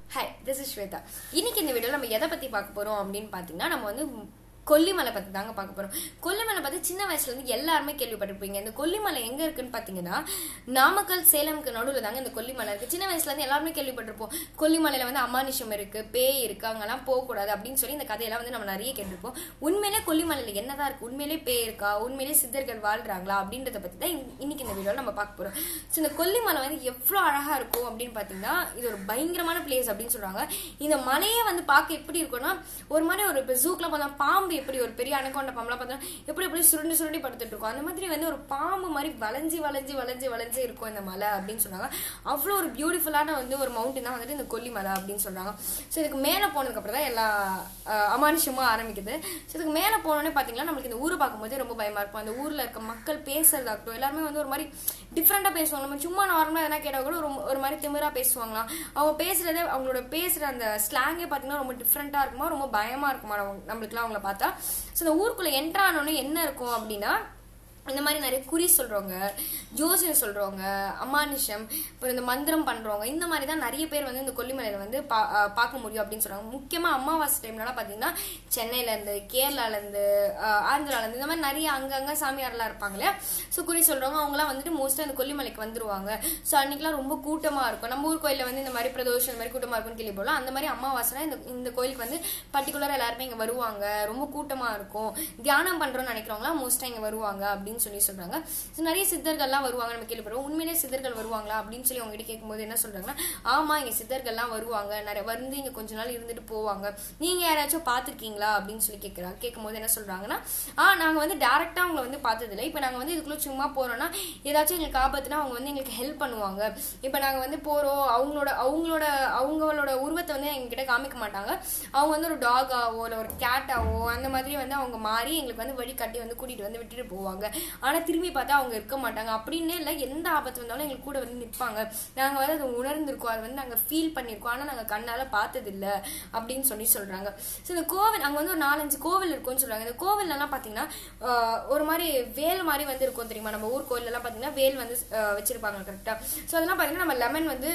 hi this is Shweta இன்னைக்கு இந்த வீடியோல நம்ம எதை பத்தி பார்க்க போறோம் அப்படின்னு பாத்தீங்கன்னா நம்ம வந்து கொல்லிமலை பத்தி தாங்க பார்க்க போறோம் கொல்லிமலை பத்தி சின்ன வயசுல இருந்து எல்லாருமே கேள்விப்பட்டிருப்பீங்க இந்த கொல்லிமலை எங்க இருக்குன்னு பாத்தீங்கன்னா நாமக்கல் சேலம்க்கு நடுவுல தாங்க இந்த கொல்லிமலை இருக்கு சின்ன வயசுல இருந்து எல்லாருமே கேள்விப்பட்டிருப்போம் கொல்லிமலையில வந்து அமானுஷம் இருக்கு பேய் இருக்கு அங்கெல்லாம் போக கூடாது அப்படின்னு சொல்லி இந்த கதையெல்லாம் வந்து நம்ம நிறைய கேட்டிருப்போம் உண்மையிலே கொல்லிமலையில என்னதான் இருக்கு உண்மையிலே பேய் இருக்கா உண்மையிலே சித்தர்கள் வாழ்றாங்களா அப்படின்றத பத்தி தான் இன்ன- இன்னைக்கு இந்த வீடியோல நம்ம பார்க்க போறோம் ஸோ இந்த கொல்லிமலை வந்து எவ்வளவு அழகா இருக்கும் அப்படின்னு பாத்தீங்கன்னா இது ஒரு பயங்கரமான பிளேஸ் அப்படின்னு சொல்றாங்க இந்த மலையே வந்து பார்க்க எப்படி இருக்கும்னா ஒரு மாதிரி ஒரு இப்போ ஜூக்ல பார்த்தா பாம்பு எப்படி ஒரு பெரிய அணக்கொண்ட பாம்புலாம் பார்த்தா எப்படி எப்படி சுருண்டு சுருண்டி படுத்துட்டு இருக்கும் அந்த மாதிரி வந்து ஒரு பாம்பு மாதிரி வளைஞ்சு வளைஞ்சு வளைஞ்சு வளைஞ்சு இருக்கும் இந்த மலை அப்படின்னு சொன்னாங்க அவ்வளோ ஒரு பியூட்டிஃபுல்லான வந்து ஒரு மவுண்டன் தான் வந்துட்டு இந்த கொல்லிமலை அப்படின்னு சொல்றாங்க ஸோ இதுக்கு மேலே போனதுக்கு அப்புறம் தான் எல்லா அஹ், அமானுஷமும் ஆரம்பிக்குது ஸோ இதுக்கு மேலே போனோடனே பார்த்தீங்கன்னா நம்மளுக்கு இந்த ஊரை பார்க்கும்போது ரொம்ப பயமா இருக்கும் அந்த ஊர்ல இருக்க மக்கள் பேசுறதாகட்டும் எல்லாருமே வந்து ஒரு மாதிரி டிஃப்ரெண்டா பேசுவாங்க நம்ம சும்மா நார்மலா எதனா கேட்டால் கூட ஒரு ஒரு மாதிரி திமிரா பேசுவாங்களாம் அவங்க பேசுறதே அவங்களோட பேசுற அந்த ஸ்லாங்கே பார்த்தீங்கன்னா ரொம்ப டிஃப்ரெண்டா இருக்குமா ரொம்ப பயமா இருக்குமா நம்ம- நம்மளுக்குலாம் அவங்கள பார்த்தா ஸோ இந்த ஊருக்குள்ள என்ட்ரு ஆனோடனே என்ன இருக்கும் அப்படின்னா இந்த மாதிரி நிறைய குறி சொல்றவங்க ஜோசியம் சொல்றவங்க அமானுஷம் அப்புறம் இந்த மந்திரம் பண்றவங்க இந்த மாதிரி தான் நிறைய பேர் வந்து இந்த கொல்லிமலையில வந்து பா- அஹ் பார்க்க முடியும் அப்படின்னு சொல்றாங்க முக்கியமா அமாவாசை டைம்லலாம் பாத்தீங்கன்னா சென்னையில இருந்து கேரளால இருந்து அஹ் ஆந்திரால இருந்து இந்த மாதிரி நிறைய அங்கங்க சாமியார்லாம் இருப்பாங்க இல்லையா ஸோ குறி சொல்றவங்க அவங்கலாம் வந்துட்டு மோஸ்டா இந்த கொல்லிமலைக்கு வந்துருவாங்க ஸோ அன்னைக்கெல்லாம் ரொம்ப கூட்டமா இருக்கும் நம்ம ஊர் கோயில்ல வந்து இந்த மாதிரி பிரதோஷம் இந்த மாதிரி கூட்டமா இருக்கும்னு கேள்வி போலாம் அந்த மாதிரி அமாவாசைனா இந்த இந்த கோயிலுக்கு வந்து பர்டிகுலரா எல்லாருமே இங்க வருவாங்க ரொம்ப கூட்டமா இருக்கும் தியானம் பண்றோம்னு நினைக்கிறவங்களாம் மோஸ்டா இங்க வருவாங்க அப்படின்னு சொல்லி சொல்றாங்க ஸோ நிறைய சித்தர்கள்லாம் வருவாங்க நம்ம கேள்விப்படுறோம் உண்மையிலே சித்தர்கள் வருவாங்களா அப்படின்னு சொல்லி அவங்க கிட்ட கேட்கும்போது என்ன சொல்றாங்கன்னா ஆமா இங்க சித்தர்கள்லாம் வருவாங்க நிறைய வந்து இங்க கொஞ்ச நாள் இருந்துட்டு போவாங்க நீங்க யாராச்சும் பார்த்திருக்கீங்களா அப்படின்னு சொல்லி கேட்கறாங்க கேட்கும்போது என்ன சொல்றாங்கன்னா ஆ நாங்க வந்து டேரக்டா அவங்கள வந்து பார்த்தது இல்லை இப்போ நாங்க வந்து இதுக்குள்ள சும்மா போறோம்னா ஏதாச்சும் எங்களுக்கு ஆபத்துனா அவங்க வந்து எங்களுக்கு ஹெல்ப் பண்ணுவாங்க இப்போ நாங்க வந்து போறோம் அவங்களோட அவங்களோட அவங்களோட உருவத்தை வந்து எங்ககிட்ட காமிக்க மாட்டாங்க அவங்க வந்து ஒரு டாகாவோ இல்லை ஒரு கேட்டாவோ அந்த மாதிரி வந்து அவங்க மாறி எங்களுக்கு வந்து வழி கட்டி வந்து கூட்டிட்டு வந்து விட்டுட்டு போவாங்க ஆனா திரும்பி பார்த்தா அவங்க இருக்க மாட்டாங்க அப்படின்னு இல்லை எந்த ஆபத்து வந்தாலும் எங்களுக்கு கூட வந்து நிற்பாங்க நாங்க வந்து அதை உணர்ந்திருக்கோம் அதை வந்து நாங்க ஃபீல் பண்ணியிருக்கோம் ஆனா நாங்க கண்ணால பார்த்தது இல்ல அப்படின்னு சொல்லி சொல்றாங்க ஸோ இந்த கோவில் அங்க வந்து ஒரு நாலஞ்சு கோவில் இருக்கும்னு சொல்றாங்க இந்த கோவில் எல்லாம் பாத்தீங்கன்னா ஆஹ், ஒரு மாதிரி வேல் மாதிரி வந்து இருக்கும் தெரியுமா நம்ம ஊர் கோயில் எல்லாம் பாத்தீங்கன்னா வேல் வந்து ஆஹ், வச்சிருப்பாங்க கரெக்டா ஸோ அதெல்லாம் பாத்தீங்கன்னா நம்ம லெமன் வந்து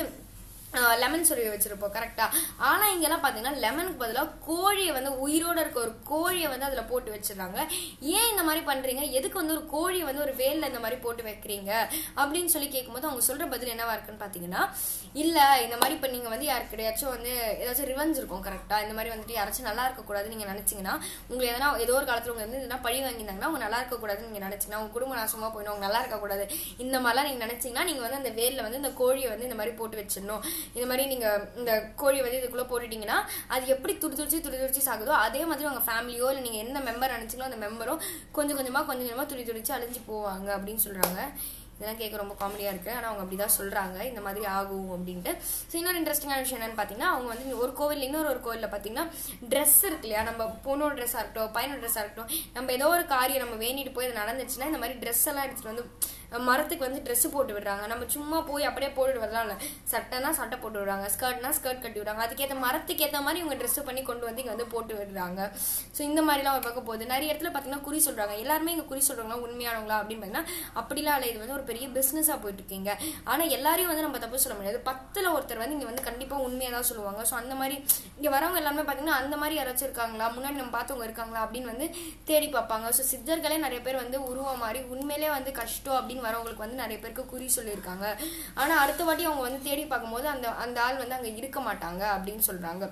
லெமன் சொருவி வச்சிருப்போம் கரெக்டா ஆனா இங்கெல்லாம் பாத்தீங்கன்னா லெமனுக்கு பதிலாக கோழியை வந்து உயிரோட இருக்க ஒரு கோழியை வந்து அதுல போட்டு வச்சிருக்காங்க ஏன் இந்த மாதிரி பண்றீங்க எதுக்கு வந்து ஒரு கோழியை வந்து ஒரு வேல்ல இந்த மாதிரி போட்டு வைக்கிறீங்க அப்படின்னு சொல்லி கேட்கும்போது அவங்க சொல்ற பதில் என்னவா இருக்குன்னு பாத்தீங்கன்னா இல்ல இந்த மாதிரி இப்ப நீங்க வந்து யாருக்கிடையாச்சும் வந்து ஏதாச்சும் ரிவெஞ்ச் இருக்கும் கரெக்டா இந்த மாதிரி வந்துட்டு யாராச்சும் நல்லா இருக்க கூடாது நீங்க நினைச்சீங்கன்னா உங்களுக்கு எதனா ஏதோ ஒரு காலத்துல உங்க வந்து எதனா பழி வாங்கியிருந்தாங்கன்னா அவங்க நல்லா இருக்க கூடாதுன்னு நீங்க நினைச்சீங்கன்னா உங்க குடும்ப நாசமா போயிடும் அவங்க நல்லா இருக்க கூடாது இந்த மாதிரிலாம் நீங்க நினைச்சீங்கன்னா நீங்க வந்து அந்த வேர்ல வந்து இந்த கோழியை வந்து இந்த மாதிரி போட்டு வச்சிடணும் இந்த மாதிரி நீங்க இந்த கோழியை வந்து இதுக்குள்ள போட்டுட்டீங்கன்னா அது எப்படி துடி துடிச்சு துடி துடிச்சு சாகுதோ அதே மாதிரி உங்க ஃபேமிலியோ இல்லை நீங்க எந்த மெம்பர் நினைச்சீங்களோ அந்த மெம்பரும் கொஞ்சம் கொஞ்சமா கொஞ்சம் கொஞ்சமா துடி துடிச்சு அழிஞ்சு போவாங்க அப்படின்னு சொல்றாங்க இதெல்லாம் கேட்க ரொம்ப காமெடியா இருக்கு ஆனா அவங்க அப்படிதான் சொல்றாங்க இந்த மாதிரி ஆகும் அப்படின்ட்டு ஸோ இன்னொரு இன்ட்ரெஸ்டிங்கான விஷயம் என்னன்னு பாத்தீங்கன்னா அவங்க வந்து ஒரு கோவில் இன்னொரு ஒரு கோவில்ல பாத்தீங்கன்னா ட்ரெஸ் இருக்கு இல்லையா நம்ம பொண்ணோட ட்ரெஸ்ஸா இருக்கட்டும் பையனோட ட்ரெஸ்ஸா இருக்கட்டும் நம்ம ஏதோ ஒரு காரியம் நம்ம வேண்டிட்டு போய் அது நடந்துச்சுன்னா இந்த மாதிரி ட்ரெஸ் எல்லாம் எடுத்துட்டு வந்து மரத்துக்கு வந்து Dress போட்டு விடுறாங்க நம்ம சும்மா போய் அப்படியே போட்டு வரலாம் இல்ல சட்டைனா சட்டை போட்டு விடுறாங்க ஸ்கர்ட்னா ஸ்கர்ட் கட்டி விடுறாங்க அதுக்கேற்ற மரத்துக்கு ஏற்ற மாதிரி இவங்க Dress பண்ணி கொண்டு வந்து இங்க வந்து போட்டு விடுறாங்க ஸோ இந்த மாதிரிலாம் ஒரு பக்கம் போகுது நிறைய இடத்துல பார்த்தீங்கன்னா குறி சொல்றாங்க எல்லாருமே இங்க குறி சொல்றாங்களா உண்மையானவங்களா அப்படின்னு பார்த்தீங்கன்னா அப்படிலாம் இல்லை இது வந்து ஒரு பெரிய பிசினஸா போயிட்டு இருக்கீங்க ஆனா எல்லாரையும் வந்து நம்ம தப்பு சொல்ல முடியாது பத்துல ஒருத்தர் வந்து இங்க வந்து கண்டிப்பா உண்மையா தான் சொல்லுவாங்க ஸோ அந்த மாதிரி இங்க வரவங்க எல்லாமே பாத்தீங்கன்னா அந்த மாதிரி யாராச்சும் இருக்காங்களா முன்னாடி நம்ம பார்த்தவங்க இருக்காங்களா அப்படின்னு வந்து தேடி பார்ப்பாங்க ஸோ சித்தர்களே நிறைய பேர் வந்து உருவம் மாதிரி உண்மையிலே வந்து கஷ்டம் அப்படின்னு வரவங்களுக்கு வந்து நிறைய பேருக்கு குறி சொல்லியிருக்காங்க ஆனா அடுத்த வாட்டி அவங்க வந்து தேடி பார்க்கும்போது அந்த அந்த ஆள் வந்து அங்க இருக்க மாட்டாங்க அப்படின்னு சொல்றாங்க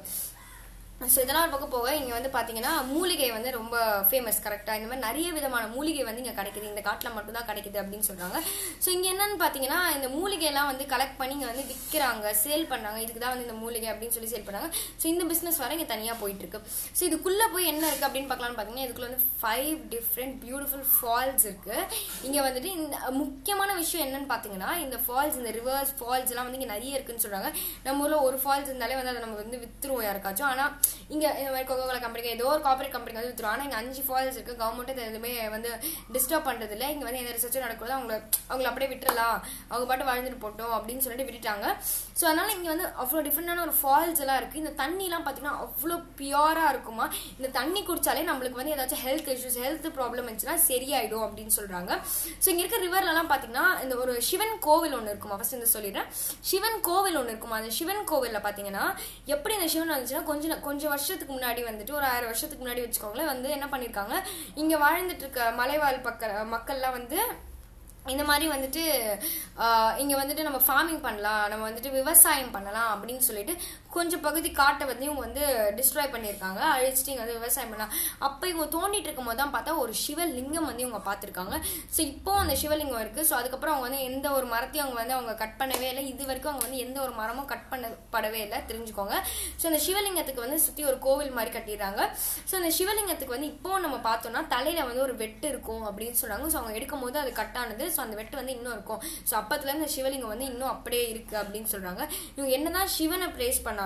ஸோ இதெல்லாம் ஒரு பக்கம் போக இங்க வந்து பாத்தீங்கன்னா மூலிகை வந்து ரொம்ப ஃபேமஸ் கரெக்டா இந்த மாதிரி நிறைய விதமான மூலிகை வந்து இங்க கிடைக்குது இந்த காட்டுல மட்டும் தான் கிடைக்குது அப்படின்னு சொல்றாங்க ஸோ இங்க என்னன்னு பாத்தீங்கன்னா இந்த மூலிகை எல்லாம் வந்து கலெக்ட் பண்ணி இங்க வந்து விற்கிறாங்க சேல் பண்ணாங்க இதுக்கு தான் வந்து இந்த மூலிகை அப்படின்னு சொல்லி சேல் பண்ணாங்க ஸோ இந்த பிசினஸ் வர இங்க தனியா போயிட்டு இருக்கு ஸோ இதுக்குள்ள போய் என்ன இருக்கு அப்படின்னு பார்க்கலாம்னு பாத்தீங்கன்னா இதுக்குள்ள வந்து ஃபைவ் டிஃப்ரெண்ட் பியூட்டிஃபுல் ஃபால்ஸ் இருக்கு இங்க வந்துட்டு இந்த முக்கியமான விஷயம் என்னன்னு பாத்தீங்கன்னா இந்த ஃபால்ஸ் இந்த ரிவர்ஸ் ஃபால்ஸ் எல்லாம் வந்து இங்க நிறைய இருக்குன்னு சொல்றாங்க நம்ம ஊர்ல ஒரு ஃபால்ஸ் இருந்தாலே வந்து அதை நம்ம வந்து வித்துருவோம் யாருக்காச்சும் ஆனா இங்க இந்த மாதிரி கோகோ கோலா கம்பெனி ஏதோ ஒரு கார்பரேட் கம்பெனி வந்து வித்துரும் ஆனா இங்க அஞ்சு ஃபால்ஸ் இருக்கு கவர்மெண்ட் எதுவுமே வந்து டிஸ்டர்ப் பண்றது இல்ல இங்க வந்து எந்த ரிசர்ச்சும் நடக்கூடாது அவங்கள அவங்கள அப்படியே விட்டுறலாம் அவங்க பாட்டு வாழ்ந்துட்டு போட்டோம் அப்படின்னு சொல்லிட்டு விட்டுட்டாங்க ஸோ அதனால இங்க வந்து அவ்வளோ டிஃப்ரெண்டான ஒரு ஃபால்ஸ் எல்லாம் இருக்கு இந்த தண்ணி எல்லாம் பாத்தீங்கன்னா அவ்வளோ பியூரா இருக்குமா இந்த தண்ணி குடிச்சாலே நம்மளுக்கு வந்து ஏதாச்சும் ஹெல்த் இஷ்யூஸ் ஹெல்த் ப்ராப்ளம் இருந்துச்சுன்னா சரியாயிடும் அப்படின்னு சொல்றாங்க ஸோ இங்க இருக்க ரிவர்ல எல்லாம் பாத்தீங்கன்னா இந்த ஒரு சிவன் கோவில் ஒன்று இருக்குமா ஃபர்ஸ்ட் இந்த சொல்லிடுறேன் சிவன் கோவில் ஒன்று இருக்குமா அந்த சிவன் கோவில்ல பாத்தீங்கன்னா எப்படி இந்த சிவன் வந்துச்சுன்னா கொஞ்சம் கொஞ்சம் வருஷத்துக்கு முன்னாடி வந்துட்டு ஒரு ஆயிரம் வருஷத்துக்கு முன்னாடி வச்சுக்கோங்களேன் வந்து என்ன பண்ணிருக்காங்க இங்க வாழ்ந்துட்டு இருக்க மலைவாழ் பக்க மக்கள்லாம் வந்து இந்த மாதிரி வந்துட்டு ஆஹ், இங்க வந்துட்டு நம்ம ஃபார்மிங் பண்ணலாம் நம்ம வந்துட்டு விவசாயம் பண்ணலாம் அப்படின்னு சொல்லிட்டு கொஞ்சம் பகுதி காட்டை வந்து இவங்க வந்து டிஸ்ட்ராய் பண்ணியிருக்காங்க அழிச்சிட்டு இங்க வந்து விவசாயம் பண்ணலாம் அப்ப இவங்க தோண்டிட்டு இருக்கும் போது தான் பார்த்தா ஒரு சிவலிங்கம் வந்து இவங்க பார்த்திருக்காங்க ஸோ இப்போ அந்த சிவலிங்கம் இருக்கு ஸோ அதுக்கப்புறம் அவங்க வந்து எந்த ஒரு மரத்தையும் அவங்க வந்து அவங்க கட் பண்ணவே இல்லை இது வரைக்கும் அவங்க வந்து எந்த ஒரு மரமும் கட் பண்ணப்படவே இல்லை தெரிஞ்சுக்கோங்க ஸோ அந்த சிவலிங்கத்துக்கு வந்து சுத்தி ஒரு கோவில் மாதிரி கட்டிடுறாங்க ஸோ அந்த சிவலிங்கத்துக்கு வந்து இப்போ நம்ம பார்த்தோம்னா தலையில வந்து ஒரு வெட்டு இருக்கும் அப்படின்னு சொல்றாங்க ஸோ அவங்க எடுக்கும் போது அது கட்டானது ஸோ அந்த வெட்டு வந்து இன்னும் இருக்கும் ஸோ அப்பத்துல இருந்து இந்த சிவலிங்கம் வந்து இன்னும் அப்படியே இருக்கு அப்படின்னு சொல்றாங்க இவங்க என்னதான் சிவனை பிரேஸ் பண்ணாலும்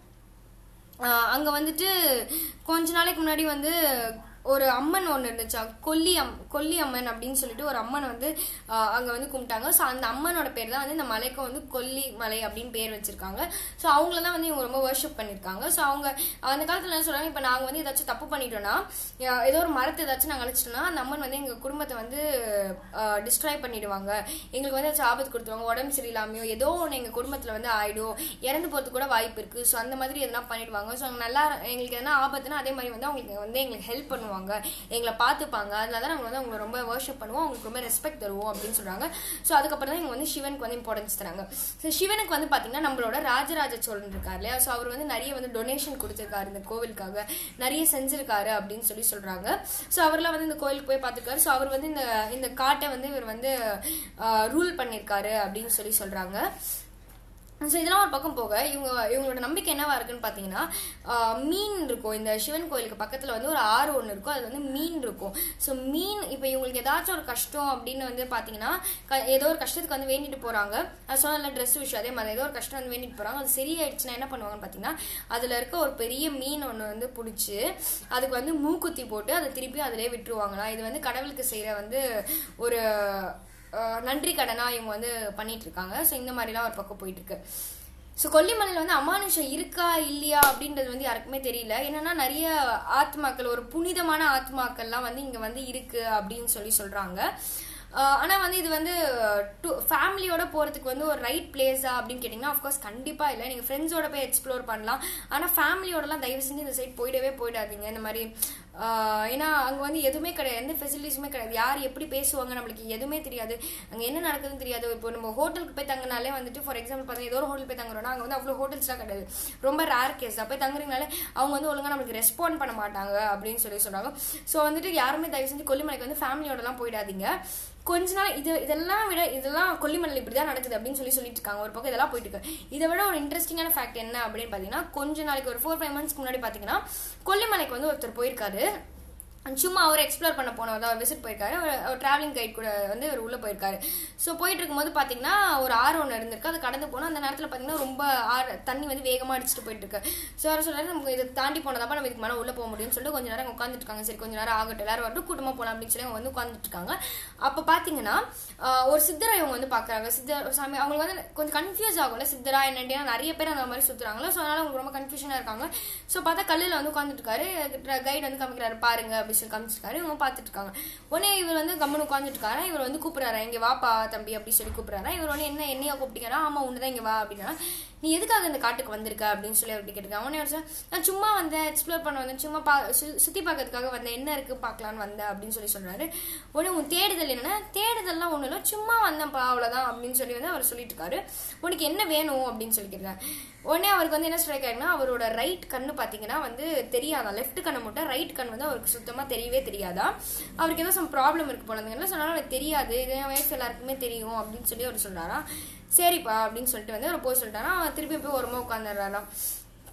ஆஹ் அங்க வந்துட்டு கொஞ்ச நாளைக்கு முன்னாடி வந்து ஒரு அம்மன் ஒன்று இருந்துச்சா கொல்லி அம் கொல்லி அம்மன் அப்படின்னு சொல்லிட்டு ஒரு அம்மனை வந்து ஆஹ் அங்க வந்து கும்பிட்டாங்க ஸோ அந்த அம்மனோட பேர் தான் வந்து இந்த மலைக்கும் வந்து கொல்லி மலை அப்படின்னு பேர் வச்சிருக்காங்க ஸோ அவங்கள தான் வந்து இவங்க ரொம்ப வர்ஷிப் பண்ணியிருக்காங்க ஸோ அவங்க அந்த காலத்துல என்ன சொல்றாங்க இப்போ நாங்கள் வந்து ஏதாச்சும் தப்பு பண்ணிட்டோம்னா ஆஹ் ஏதோ ஒரு மரத்தை ஏதாச்சும் நாங்கள் அழிச்சிட்டோம்னா அந்த அம்மன் வந்து எங்க குடும்பத்தை வந்து டிஸ்ட்ராய் பண்ணிடுவாங்க எங்களுக்கு வந்து ஏதாச்சும் ஆபத்து கொடுத்துருவாங்க உடம்பு சரியில்லாமையோ ஏதோ ஒன்று எங்க குடும்பத்துல வந்து ஆயிடும் இறந்து போறதுக்கு கூட வாய்ப்பு இருக்கு ஸோ அந்த மாதிரி எதனா பண்ணிடுவாங்க ஸோ அவங்க நல்லா எங்களுக்கு எதனா ஆபத்துனா அதே மாதிரி வந்து அவங்களுக்கு வந்து எங்களுக்கு ஹெல்ப் பண்ணுவாங்க எங்களை பார்த்துப்பாங்க அதனால தான் நாங்கள் வந்து அவங்களை ரொம்ப வர்ஷிப் பண்ணுவோம் அவங்களுக்கு ரொம்ப ரெஸ்பெக்ட் தருவோம் அப்படின்னு சொல்றாங்க ஸோ அதுக்கப்புறம் தான் இவங்க வந்து சிவனுக்கு வந்து இம்பார்ட்டன்ஸ் தராங்க ஸோ சிவனுக்கு வந்து பாத்தீங்கன்னா நம்மளோட ராஜராஜ சோழன் இருக்கார் இல்லையா ஸோ அவர் வந்து நிறைய வந்து டொனேஷன் கொடுத்திருக்காரு இந்த கோவிலுக்காக நிறைய செஞ்சிருக்காரு அப்படின்னு சொல்லி சொல்றாங்க ஸோ அவர்லாம் வந்து இந்த கோயிலுக்கு போய் பார்த்துருக்காரு ஸோ அவர் வந்து இந்த இந்த காட்டை வந்து இவர் வந்து ரூல் பண்ணியிருக்காரு அப்படின்னு சொல்லி சொல்றாங்க ஸோ இதெல்லாம் ஒரு பக்கம் போக இவங்க இவங்களோட நம்பிக்கை என்னவா இருக்குன்னு பார்த்தீங்கன்னா ஆஹ் மீன் இருக்கும் இந்த சிவன் கோயிலுக்கு பக்கத்தில் வந்து ஒரு ஆறு ஒன்று இருக்கும் அது வந்து மீன் இருக்கும் ஸோ மீன் இப்போ இவங்களுக்கு ஏதாச்சும் ஒரு கஷ்டம் அப்படின்னு வந்து பார்த்தீங்கன்னா க- ஏதோ ஒரு கஷ்டத்துக்கு வந்து வேண்டிட்டு போகிறாங்க அது சொன்ன ட்ரெஸ் விஷயம் அதே மாதிரி ஏதோ ஒரு கஷ்டம் வந்து வேண்டிட்டு போகிறாங்க அது சரியாயிடுச்சுன்னா என்ன பண்ணுவாங்கன்னு பார்த்தீங்கன்னா அதில் இருக்க ஒரு பெரிய மீன் ஒன்று வந்து பிடிச்சி அதுக்கு வந்து மூக்குத்தி போட்டு அதை திருப்பி அதிலே விட்டுருவாங்களாம் இது வந்து கடவுளுக்கு செய்கிற வந்து ஒரு அஹ் நன்றி கடனா இவங்க வந்து பண்ணிட்டு இருக்காங்க ஸோ இந்த மாதிரிலாம் ஒரு பக்கம் போயிட்டு இருக்கு ஸோ கொல்லிமலையில் வந்து அமானுஷம் இருக்கா இல்லையா அப்படின்றது வந்து யாருக்குமே தெரியல என்னன்னா நிறைய ஆத்மாக்கள் ஒரு புனிதமான ஆத்மாக்கள்லாம் வந்து இங்க வந்து இருக்கு அப்படின்னு சொல்லி சொல்றாங்க ஆஹ் ஆனா வந்து இது வந்து ஃபேமிலியோட போறதுக்கு வந்து ஒரு ரைட் பிளேஸா அப்படின்னு கேட்டீங்கன்னா அஃப்கோர்ஸ் கண்டிப்பா இல்லை நீங்க ஃப்ரெண்ட்ஸோட போய் எக்ஸ்ப்ளோர் பண்ணலாம் ஆனா ஃபேமிலியோடலாம் தயவு செஞ்சு இந்த சைட் போயிடவே போயிடாதீங்க இந்த மாதிரி ஆஹ் ஏன்னா அங்க வந்து எதுவுமே கிடையாது எந்த ஃபெசிலிட்டிஸுமே கிடையாது யார் எப்படி பேசுவாங்க நம்மளுக்கு எதுவுமே தெரியாது அங்க என்ன நடக்குதுன்னு தெரியாது இப்போ நம்ம ஹோட்டலுக்கு போய் தங்கினாலே வந்துட்டு ஃபார் எக்ஸாம்பிள் பார்த்தீங்கன்னா ஏதோ ஒரு ஹோட்டல் போய் தங்குறோம்னா அங்க வந்து அவ்வளோ ஹோட்டல்ஸ்லாம் கிடையாது ரொம்ப ரேர் கேஸ் தான் போய் தங்குறதுனால அவங்க வந்து ஒழுங்கா நம்மளுக்கு ரெஸ்பாண்ட் பண்ண மாட்டாங்க அப்படின்னு சொல்லி சொல்றாங்க ஸோ வந்துட்டு யாருமே தயவு செஞ்சு கொல்லிமலைக்கு வந்து ஃபேமிலியோடலாம் போயிடாதீங்க கொஞ்ச நாள் இது இதெல்லாம் விட இதெல்லாம் கொல்லிமலையில் இப்படிதான் நடக்குது அப்படின்னு சொல்லி சொல்லிட்டு இருக்காங்க ஒரு பக்கம் இதெல்லாம் போயிட்டு இருக்கு இதை விட ஒரு இன்ட்ரெஸ்டிங்கான ஃபேக்ட் என்ன அப்படின்னு பாத்தீங்கன்னா கொஞ்ச நாளைக்கு ஒரு ஃபோர் ஃபைவ் மந்த்ஸ்க்கு முன்னாடி பாத்தீங்கன்னா கொல்லிமலைக்கு வந்து ஒருத்தர் போயிருக்காரு சும்மா அவர் எக்ஸ்ப்ளோர் பண்ண போனவர் தான் விசிட் போயிருக்காரு அவர் டிராவலிங் கைட் கூட வந்து அவர் உள்ள போயிருக்காரு ஸோ போயிட்டு இருக்கும்போது பாத்தீங்கன்னா ஒரு ஆறு ஒன்று இருந்திருக்கு அது கடந்து போனால் அந்த நேரத்தில் பாத்தீங்கன்னா ரொம்ப ஆறு தண்ணி வந்து வேகமா அடிச்சுட்டு போயிட்டு இருக்கு ஸோ அவர் சொல்றாரு நமக்கு இதை தாண்டி போனதப்ப நம்ம இதுக்கு மேலே உள்ள போக முடியும்னு சொல்லிட்டு கொஞ்ச நேரம் உட்காந்துட்டு இருக்காங்க சரி கொஞ்ச நேரம் ஆகட்டும் எல்லாரும் வரட்டும் கூட்டமா போகலாம் அப்படின்னு சொல்லி அவங்க வந்து உட்காந்துட்டு இருக்காங்க அப்போ பாத்தீங்கன்னா ஆஹ், ஒரு சித்தரை இவங்க வந்து பாக்குறாங்க சித்தர் சாமி அவங்களுக்கு வந்து கொஞ்சம் கன்ஃபியூஸ் ஆகும்ல சித்தரா என்னண்டியா நிறைய பேர் அந்த மாதிரி சுத்துறாங்களோ ஸோ அதனால அவங்க ரொம்ப கன்ஃபியூஷனா இருக்காங்க ஸோ பார்த்தா கல்லில் வந்து உட்காந்துட்டு இருக்காரு கைடு வந்து காமிக்கிறாரு பாருங்க அப்படின்னு சொல்லி காமிச்சிருக்காரு இவங்க பார்த்துட்டு இருக்காங்க உடனே இவர் வந்து கம்மனு உட்காந்துட்டு இருக்காரு இவர் வந்து கூப்பிடுறாரு இங்க வாப்பா தம்பி அப்படி சொல்லி கூப்பிடுறாரு இவர் வந்து என்ன என்னையா கூப்பிட்டீங்கன்னா ஆமா உன்னதான் இங்க வா அப்படின்னா நீ எதுக்காக இந்த காட்டுக்கு வந்திருக்க அப்படின்னு சொல்லி அப்படி கேட்டிருக்காங்க உடனே அவர் சொன்னார், நான் சும்மா வந்தேன் எக்ஸ்ப்ளோர் பண்ண வந்தேன் சும்மா பா சு- சுத்தி பார்க்கறதுக்காக வந்தேன் என்ன இருக்கு பார்க்கலான்னு வந்தேன் அப்படின்னு சொல்லி சொல்றாரு உடனே உன் தேடுதல் என்னன்னா தேடுதல்லாம் ஒண்ணும் இல்லை சும்மா வந்தேன்ப்பா அவ்வளவுதான் அப்படின்னு சொல்லி வந்து அவர் சொல்லிட்டு இருக்காரு உனக்கு என்ன வேணும் அப்படின்னு சொல்லி கேட்கிறாரு உடனே அவருக்கு வந்து என்ன ஸ்ட்ரைக் ஆயிருக்குன்னா அவரோட ரைட் கண்ணு பாத்தீங்கன்னா வந்து தெரியாதா லெஃப்ட் கண்ணை மட்டும் ரைட் கண் வந்து அவருக்கு சுத்தமா தெரியவே தெரியாதா அவருக்கு ஏதோ சம் ப்ராப்ளம் இருக்கு போலதுங்களா சொன்னாலும் அவருக்கு தெரியாது இது என் வயசு எல்லாருக்குமே தெரியும் அப்படின்னு சொல்லி அவர் சொல்றாரா சரிப்பா அப்படின்னு சொல்லிட்டு வந்து அவர் போய் சொல்லிட்டாரா அவன் திருப்பி போய் ஒரு உட்காந்துடுறாராம்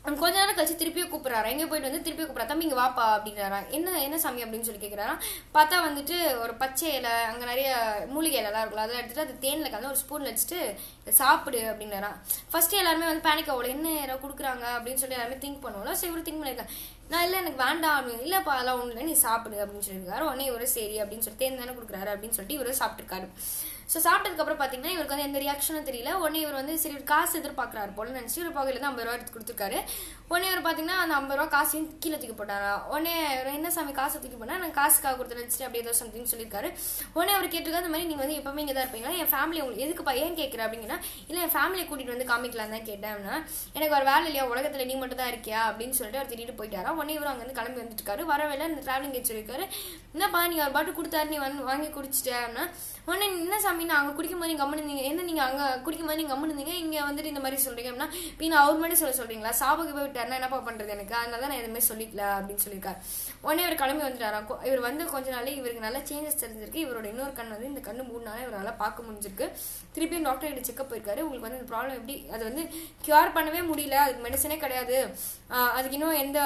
அவன் கொஞ்ச நேரம் கழிச்சு திருப்பியும் கூப்பிடுறாரு எங்க போயிட்டு வந்து திருப்பி கூப்பிடுறா தம்பி இங்க வாப்பா அப்படிங்கிறாரா என்ன என்ன சாமி அப்படின்னு சொல்லி கேட்கிறாரா பார்த்தா வந்துட்டு ஒரு பச்சை இலை அங்க நிறைய மூலிகை இலைலாம் இருக்குல்ல அதெல்லாம் எடுத்துட்டு அது தேன்ல கலந்து ஒரு ஸ்பூன்ல வச்சுட்டு இதை சாப்பிடு அப்படின்னாரா ஃபர்ஸ்ட் எல்லாருமே வந்து பேனிக் ஆகல என்ன யாரோ கொடுக்குறாங்க அப்படின்னு சொல்லி எல்லாருமே திங்க் பண்ணுவோம்ல சரி இவரு திங்க் பண்ணிருக்காங்க நான் இல்லை எனக்கு வேண்டாம் அப்படின்னு இல்லப்பா அதெல்லாம் ஒண்ணு இல்லை நீ சாப்பிடு அப்படின்னு சொல்லியிருக்காரு உடனே இவரு சரி அப்படின்னு சொல்லி தேன் தானே கொடுக்குறாரு அப்படின்னு சொல்லிட்டு இவரு சாப்பிட்டுருக்காரு ஸோ சாப்பிட்டதுக்கு அப்புறம் பார்த்தீங்கன்னா இவருக்கு வந்து எந்த ரியாக்ஷனும் தெரியல உடனே இவர் வந்து சரி இவர் காசு எதிர்பார்க்குறாரு போல நினச்சி இவர் பகையில தான் ஐம்பது ரூபா எடுத்து கொடுத்துருக்காரு உடனே இவர் பார்த்தீங்கன்னா அந்த ஐம்பது ரூபா காசையும் கீழே தூக்கி போட்டாரா உடனே இவர் என்ன சாமி காசை தூக்கி போனா நான் காசுக்காக கொடுத்து நினச்சிட்டு அப்படியே ஏதோ சம்திங் சொல்லியிருக்காரு உடனே அவர் கேட்டிருக்காரு இந்த மாதிரி நீங்கள் வந்து எப்பவுமே இங்கே தான் இருப்பீங்களா என் ஃபேமிலி உங்களுக்கு எதுக்குப்பா ஏன் கேட்குற அப்படிங்கன்னா இல்லை என் ஃபேமிலியை கூட்டிட்டு வந்து காமிக்கலாம் தான் கேட்டேன் அப்படின்னா எனக்கு ஒரு வேலை இல்லையா உலகத்தில் நீ மட்டும் தான் இருக்கியா அப்படின்னு சொல்லிட்டு அவர் திட்டிட்டு போயிட்டாரா உடனே இவர் அங்கேருந்து கிளம்பி வந்துட்டு இருக்காரு வர வேலை இந்த டிராவலிங் வச்சிருக்காரு என்னப்பா நீ ஒரு பாட்டு கொடுத்தாரு நீ வந்து வாங்கி குடிச்சிட்ட அப்படின்னா உடனே என்ன சாமி நான் அங்கே குடிக்கும் போது நீங்கள் கம்முன்னு இருந்தீங்க என்ன நீங்கள் அங்கே குடிக்கும் போது நீங்கள் கம்முன்னு இருந்தீங்க இங்கே வந்துட்டு இந்த மாதிரி சொல்கிறீங்க அப்படின்னா இப்போ நான் அவர் மாதிரி சொல்ல சொல்கிறீங்களா சாபுக்கு போய் விட்டாருன்னா என்னப்பா பண்ணுறது எனக்கு அதனால தான் நான் எதுவுமே சொல்லிக்கல அப்படின்னு சொல்லியிருக்காரு உடனே இவர் கிளம்பி வந்துட்டாராம் கொ- இவர் வந்து கொஞ்ச நாளே இவருக்கு நல்ல சேஞ்சஸ் தெரிஞ்சிருக்கு இவரோட இன்னொரு கண் வந்து இந்த கண்ணு மூணு நாளே இவரால் பார்க்க முடிஞ்சிருக்கு திருப்பியும் டாக்டர் கிட்ட செக்அப் போயிருக்காரு உங்களுக்கு வந்து இந்த ப்ராப்ளம் எப்படி அது வந்து கியூர் பண்ணவே முடியல அதுக்கு மெடிசனே கிடையாது ஆஹ் அதுக்கு இன்னும் எந்த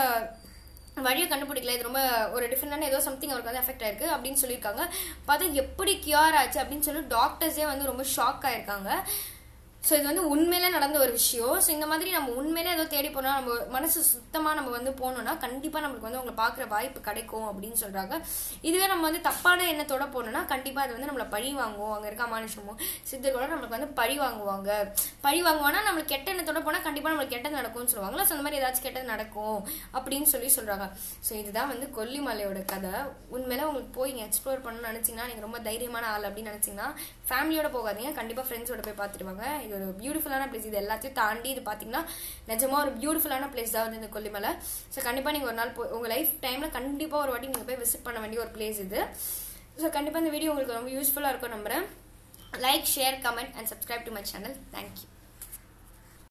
வழியை கண்டுபிடிக்கல இது ரொம்ப ஒரு டிஃப்ரெண்டான ஏதோ சம்திங் அவருக்கு வந்து எஃபெக்ட் ஆயிருக்கு அப்படின்னு சொல்லியிருக்காங்க பார்த்தா எப்படி கியூர் ஆச்சு அப்படின்னு சொல்லி டாக்டர்ஸே வந்து ரொம்ப ஷாக் ஆயிருக்காங்க ஸோ இது வந்து உண்மையிலே நடந்த ஒரு விஷயம் ஸோ இந்த மாதிரி நம்ம உண்மையிலே ஏதோ தேடி போனால் நம்ம மனசு சுத்தமாக நம்ம வந்து போனோம்னா கண்டிப்பாக நம்மளுக்கு வந்து உங்களை பார்க்குற வாய்ப்பு கிடைக்கும் அப்படின்னு சொல்கிறாங்க இதுவே நம்ம வந்து தப்பான எண்ணத்தோட போனோம்னா கண்டிப்பாக அது வந்து நம்மளை பழி வாங்குவோம் அங்கே இருக்க மானுஷமும் சித்தர்களோட நம்மளுக்கு வந்து பழி வாங்குவாங்க பழி வாங்குவானா நம்மளுக்கு கெட்ட எண்ணத்தோட போனால் கண்டிப்பாக நம்மளுக்கு கெட்டது நடக்கும்னு சொல்லுவாங்களா ஸோ அந்த மாதிரி ஏதாச்சும் கெட்டது நடக்கும் அப்படின்னு சொல்லி சொல்கிறாங்க ஸோ இதுதான் வந்து கொல்லிமலையோட கதை உண்மையில உங்களுக்கு போய் நீங்கள் எக்ஸ்ப்ளோர் பண்ணணும்னு நினச்சிங்கன்னா நீங்கள் ரொம்ப தைரியமான ஆள் அப்படின்னு நினச்சிங்கன்னா ஃபேமிலியோட போகாதீங்க கண்டிப்பாக ஃப்ரெண்ட்ஸோட போய் பார்த்துட்டு வாங்க இது ஒரு பியூட்டிஃபுல்லான பிளேஸ் இது எல்லாத்தையும் தாண்டி இது பார்த்தீங்கன்னா நிஜமா ஒரு பியூட்டிஃபுல்லான பிளேஸ் தான் வந்து இந்த கொல்லிமலை ஸோ கண்டிப்பாக நீங்கள் ஒரு நாள் போய் உங்கள் லைஃப் டைமில் கண்டிப்பாக ஒரு வாட்டி நீங்கள் போய் விசிட் பண்ண வேண்டிய ஒரு பிளேஸ் இது ஸோ கண்டிப்பாக இந்த வீடியோ உங்களுக்கு ரொம்ப யூஸ்ஃபுல்லாக இருக்கும் நம்புறேன் like share comment and subscribe to my channel thank you